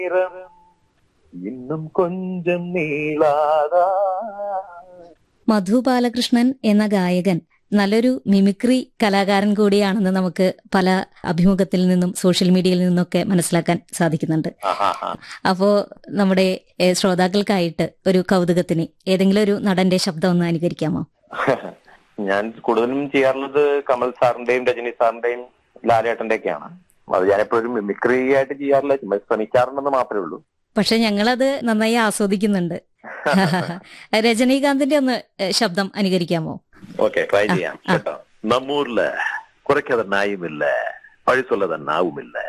இன்னும் கொஞ்சம் நீளாதா മധു ബാലകൃഷ്ണൻ എന്ന ഗായകൻ നല്ലൊരു മിമിക്രി കലാകാരൻ കൂടിയാണെന്ന് നമുക്ക് പല അഭിമുഖത്തിൽ നിന്നും സോഷ്യൽ മീഡിയയിൽ നിന്നൊക്കെ മനസ്സിലാക്കാൻ സാധിക്കുന്നുണ്ട് ആഹാഹാ. അപ്പോ നമ്മുടെ ഏഹ്, ശ്രോതാക്കൾക്കായിട്ട് ഒരു കൗതുകത്തിന് ഏതെങ്കിലും ഒരു നടന്റെ ശബ്ദം ഒന്ന് അനുകരിക്കാമോ ഞാൻ കൂടുതലും ചെയ്യാറുള്ളത് കമൽ സാറിന്റെയും രജനി സാറിന്റെയും ലാലേട്ടന്റെ ഒക്കെയാണ് അത് ഞാനെപ്പോഴും മിമിക്രി ആയിട്ട് ചെയ്യാറില്ല ചുമ്മാ ശ്രമിക്കാറുണ്ടെന്ന് മാത്രമേ ഉള്ളൂ പക്ഷെ ഞങ്ങളത് നന്നായി ആസ്വദിക്കുന്നുണ്ട് രജനീകാന്തിന്റെ ഒന്ന് ഏഹ്, ശബ്ദം അനുകരിക്കാമോ ഓക്കെ ട്രൈ ചെയ്യാം ആ. കേട്ടോ നമ്മൂരില് കുറയ്ക്കാതെ നായുമില്ല പഴി சொல்லத நாவும் இல்ல